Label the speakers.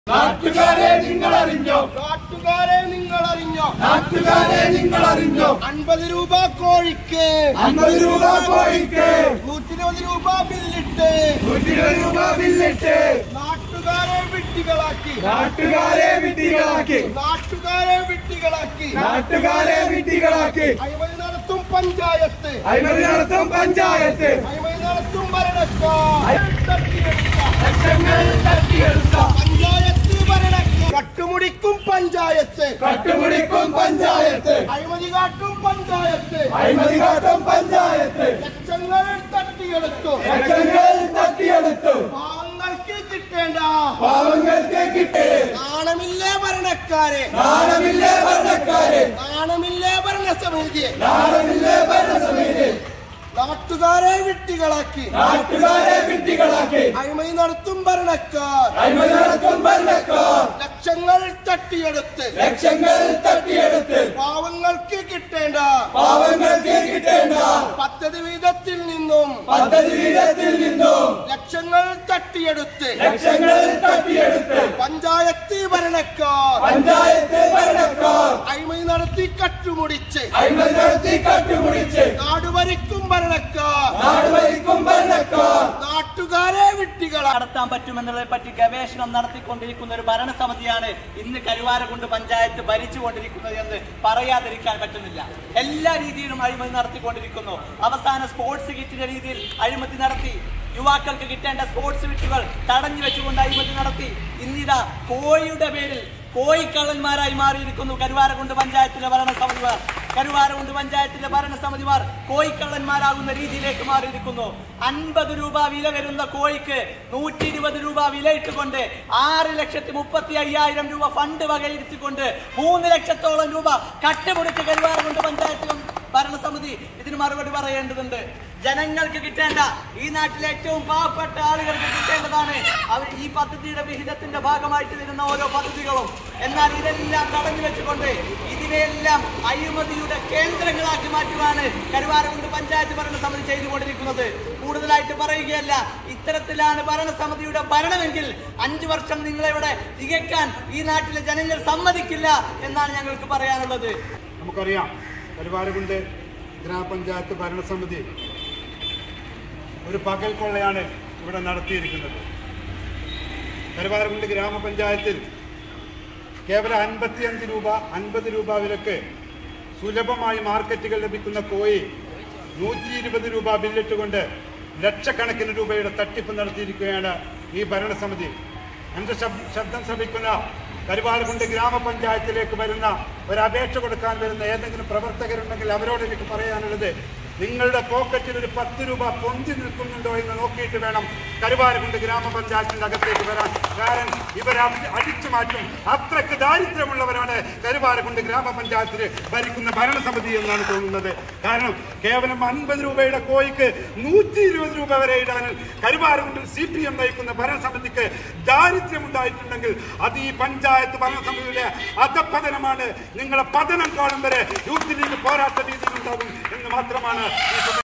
Speaker 1: നാട്ടുകാരെ നിങ്ങൾ അറിഞ്ഞോ
Speaker 2: നാട്ടുകാരെ നിങ്ങൾ അറിഞ്ഞോ
Speaker 1: നാട്ടുകാരെ നിങ്ങൾ അറിഞ്ഞോ
Speaker 2: അൻപത് രൂപ കോഴിക്ക്
Speaker 1: അൻപത് രൂപ കോഴിക്ക്
Speaker 2: നൂറ്റി ഇരുപത് രൂപ ബില്ലിട്ട്
Speaker 1: നൂറ്റി ഇരുപത് രൂപ ബില്ലിട്ട്
Speaker 2: നാട്ടുകാരെ വിട്ടികളാക്കി
Speaker 1: നാട്ടുകാരെ വിട്ടികളാക്കി
Speaker 2: നാട്ടുകാരെ വിട്ടികളാക്കി
Speaker 1: നാട്ടുകാരെ വിട്ടികളാക്കി
Speaker 2: അഴിമതി നടത്തും പഞ്ചായത്ത്
Speaker 1: അഴിമതി നടത്തും പഞ്ചായത്ത്
Speaker 2: അഴിമതി നടത്തും ഭരണക്കാർ തട്ടിയെടുക്ക.
Speaker 1: ലക്ഷങ്ങൾ തട്ടിയെടുത്ത
Speaker 2: പഞ്ചായത്ത് ഭരണക്കാർ കട്ടുമുടിക്കും പഞ്ചായത്ത്
Speaker 1: കട്ടുപിടിക്കും പഞ്ചായത്ത്
Speaker 2: അഴിമതി കാട്ടും പഞ്ചായത്ത്
Speaker 1: അഴിമതി കാട്ടും പഞ്ചായത്ത്
Speaker 2: ലക്ഷങ്ങൾ തട്ടിയെടുത്തു
Speaker 1: ലക്ഷങ്ങൾ തട്ടിയെടുത്തു
Speaker 2: പാവങ്ങൾക്ക് കിട്ടേണ്ട
Speaker 1: പാവങ്ങൾക്ക് കിട്ടേ
Speaker 2: നാണമില്ലേ ഭരണക്കാരെ
Speaker 1: നാണമില്ലേ ഭരണക്കാരെ
Speaker 2: നാണമില്ലേ ഭരണസമിതി
Speaker 1: നാണമില്ലേ ഭരണസമിതി
Speaker 2: നാട്ടുകാരെ വിട്ടികളാക്കി
Speaker 1: നാട്ടുകാരെ വിട്ടികളാക്കി
Speaker 2: അഴിമതി നടത്തും ഭരണക്കാർ
Speaker 1: അഴിമതി നടത്തും ഭരണക്കാർ
Speaker 2: ലക്ഷങ്ങൾ തട്ടിയെടുത്ത്
Speaker 1: ലക്ഷങ്ങൾ തട്ടിയെടുത്ത്
Speaker 2: പാവങ്ങൾക്ക് കിട്ടേണ്ട
Speaker 1: പാവങ്ങൾക്ക് കിട്ടേണ്ട
Speaker 2: പദ്ധതി വീതത്തിൽ നിന്നും
Speaker 1: പദ്ധതി വീതത്തിൽ നിന്നും
Speaker 2: ലക്ഷങ്ങൾ തട്ടിയെടുത്ത്
Speaker 1: ലക്ഷങ്ങൾ തട്ടിയെടുത്ത്
Speaker 2: പഞ്ചായത്ത് ഭരണക്കാർ
Speaker 1: പഞ്ചായത്ത് ഭരണക്കാർ
Speaker 2: അഴിമതി നടത്തി കട്ടുമുടിച്ച്
Speaker 1: അഴിമതി നടത്തി കട്ടുപിടിച്ച്
Speaker 2: നാട് ഭരിക്കും ഭരണക്കാർ
Speaker 1: നാട് ഭരിക്കും ഭരണക്കാർ
Speaker 2: നാട്ടുകാരെ വിട്ടികളാക്കി
Speaker 3: നടത്താൻ പറ്റുമെന്നുള്ളതിനെ പറ്റി ഗവേഷണം നടത്തിക്കൊണ്ടിരിക്കുന്ന ഒരു ഭരണസമിതിയാണ് ഇന്ന് കരുവാരക്കുണ്ട് പഞ്ചായത്ത് ഭരിച്ചുകൊണ്ടിരിക്കുന്നത് എന്ന് പറയാതിരിക്കാൻ പറ്റുന്നില്ല എല്ലാ രീതിയിലും അഴിമതി നടത്തിക്കൊണ്ടിരിക്കുന്നു അവസാന സ്പോർട്സ് കിറ്റിന്റെ രീതിയിൽ അഴിമതി നടത്തി യുവാക്കൾക്ക് കിട്ടേണ്ട സ്പോർട്സ് കിറ്റുകൾ തടഞ്ഞു വെച്ചുകൊണ്ട് അഴിമതി നടത്തി ഇന്നിതാ കോഴിയുടെ പേരിൽ കോഴിക്കള്ളന്മാരായി മാറിയിരിക്കുന്നു കരുവാരക്കുണ്ട് പഞ്ചായത്തിലെ ഭരണസമിതിമാർ കരുവാരക്കുണ്ട് പഞ്ചായത്തിലെ ഭരണസമിതിമാർ കോഴിക്കള്ളന്മാരാകുന്ന രീതിയിലേക്ക് മാറിയിരിക്കുന്നു അൻപത് രൂപ വില വരുന്ന കോഴിക്ക് നൂറ്റി ഇരുപത് രൂപ വിലയിട്ടുകൊണ്ട് ആറ് ലക്ഷത്തി മുപ്പത്തി അയ്യായിരം രൂപ ഫണ്ട് വകയിരുത്തിക്കൊണ്ട് മൂന്ന് ലക്ഷത്തോളം രൂപ കട്ടുപിടിച്ച് കരുവാരക്കുണ്ട് പഞ്ചായത്ത് ഭരണസമിതി ഇതിന് മറുപടി പറയേണ്ടതുണ്ട് ജനങ്ങൾക്ക് കിട്ടേണ്ട ഈ നാട്ടിലെ ഏറ്റവും പാവപ്പെട്ട ആളുകൾക്ക് കിട്ടേണ്ടതാണ് അവർ ഈ പദ്ധതിയുടെ വിഹിതത്തിന്റെ ഭാഗമായിട്ട് വരുന്ന ഓരോ പദ്ധതികളും എന്നാൽ ഇതെല്ലാം തടഞ്ഞു വെച്ചുകൊണ്ട് ഇതിനെല്ലാം അഴിമതിയുടെ കേന്ദ്രങ്ങളാക്കി മാറ്റുവാണ് കരുവാരകുണ്ട് പഞ്ചായത്ത് ഭരണസമിതി ചെയ്തുകൊണ്ടിരിക്കുന്നത് കൂടുതലായിട്ട് പറയുകയല്ല ഇത്തരത്തിലാണ് ഭരണസമിതിയുടെ ഭരണമെങ്കിൽ അഞ്ചു വർഷം നിങ്ങളിവിടെ തികയ്ക്കാൻ ഈ നാട്ടിലെ ജനങ്ങൾ സമ്മതിക്കില്ല എന്നാണ് ഞങ്ങൾക്ക് പറയാനുള്ളത്
Speaker 4: നമുക്കറിയാം കരുവാരകുണ്ട് ഗ്രാമപഞ്ചായത്ത് ഭരണസമിതി ഒരു പകൽ കൊള്ളയാണ് ഇവിടെ നടത്തിയിരിക്കുന്നത് കരുവാരകുണ്ട് ഗ്രാമപഞ്ചായത്തിൽ കേവലം അൻപത്തിയഞ്ച് രൂപ അൻപത് രൂപ വിലക്ക് സുലഭമായി മാർക്കറ്റുകൾ ലഭിക്കുന്ന കോഴി നൂറ്റി ഇരുപത് രൂപ ബില്ലിട്ടുകൊണ്ട് ലക്ഷക്കണക്കിന് രൂപയുടെ തട്ടിപ്പ് നടത്തിയിരിക്കുകയാണ് ഈ ഭരണസമിതി എൻ്റെ ശബ്- ശബ്ദം ശ്രമിക്കുന്ന കരുവാരകുണ്ട് ഗ്രാമപഞ്ചായത്തിലേക്ക് വരുന്ന ഒരു അപേക്ഷ കൊടുക്കാൻ വരുന്ന ഏതെങ്കിലും പ്രവർത്തകരുണ്ടെങ്കിൽ അവരോട് എനിക്ക് പറയാനുള്ളത് നിങ്ങളുടെ പോക്കറ്റിൽ ഒരു പത്ത് രൂപ പൊന്തി നിൽക്കുന്നുണ്ടോ എന്ന് നോക്കിയിട്ട് വേണം കരുവാരകുണ്ട് ഗ്രാമപഞ്ചായത്തിന്റെ അകത്തേക്ക് വരാൻ കാരണം ഇവരെ അടി- അടിച്ചു മാറ്റും അത്രയ്ക്ക് ദാരിദ്ര്യമുള്ളവരാണ് കരുവാരകുണ്ട് ഗ്രാമപഞ്ചായത്തിൽ ഭരിക്കുന്ന ഭരണസമിതി എന്നാണ് തോന്നുന്നത് കാരണം കേവലം അൻപത് രൂപയുടെ കോഴിക്ക് നൂറ്റി ഇരുപത് രൂപ വരെ ഇടാൻ കരുവാരകുണ്ടിൽ സി പി എം നയിക്കുന്ന ഭരണസമിതിക്ക് ദാരിദ്ര്യമുണ്ടായിട്ടുണ്ടെങ്കിൽ അത് ഈ പഞ്ചായത്ത് ഭരണസമിതിയുടെ അധപതനമാണ് നിങ്ങളെ പതനം കാണും വരെ യൂത്ത് ലീഗ് പോരാട്ട രീതിയിൽ ഉണ്ടാകും എന്ന് മാത്രമാണ് ഈ